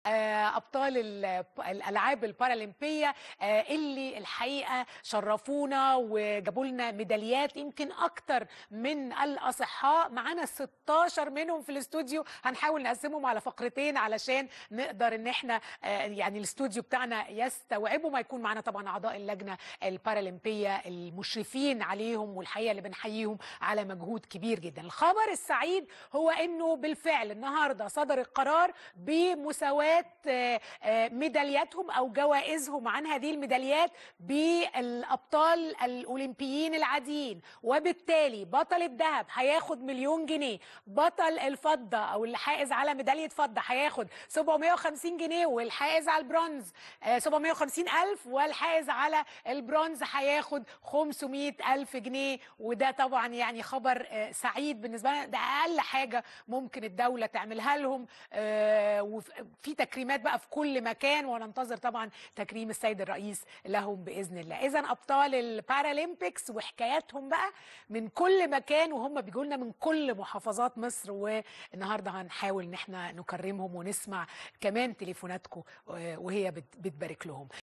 آه، ابطال ال- الالعاب البارالمبيه آه، اللي الحقيقه شرفونا وجابوا لنا ميداليات يمكن اكتر من الاصحاء معانا 16 منهم في الاستوديو هنحاول نقسمهم على فقرتين علشان نقدر ان احنا آه، يعني الاستوديو بتاعنا يستوعبوا ما يكون معانا طبعا اعضاء اللجنه البارالمبيه المشرفين عليهم والحقيقه اللي بنحييهم على مجهود كبير جدا الخبر السعيد هو انه بالفعل النهارده صدر القرار بمساواه آه، آه، ميدالياتهم او جوائزهم عن هذه الميداليات بالابطال الاولمبيين العاديين وبالتالي بطل الذهب هياخد مليون جنيه بطل الفضه او اللي حائز على ميداليه فضه هياخد 750 جنيه والحائز على البرونز آه، 750 الف والحائز على البرونز هياخد 500 الف جنيه وده طبعا يعني خبر آه، سعيد بالنسبه لنا ده اقل حاجه ممكن الدوله تعملها لهم آه، وفي تكريمات بقى في كل مكان وننتظر طبعا تكريم السيد الرئيس لهم باذن الله اذا ابطال البارالمبيكس وحكاياتهم بقى من كل مكان وهم بيجوا لنا من كل محافظات مصر والنهارده هنحاول ان احنا نكرمهم ونسمع كمان تليفوناتكم آه، وهي بت- بتبارك لهم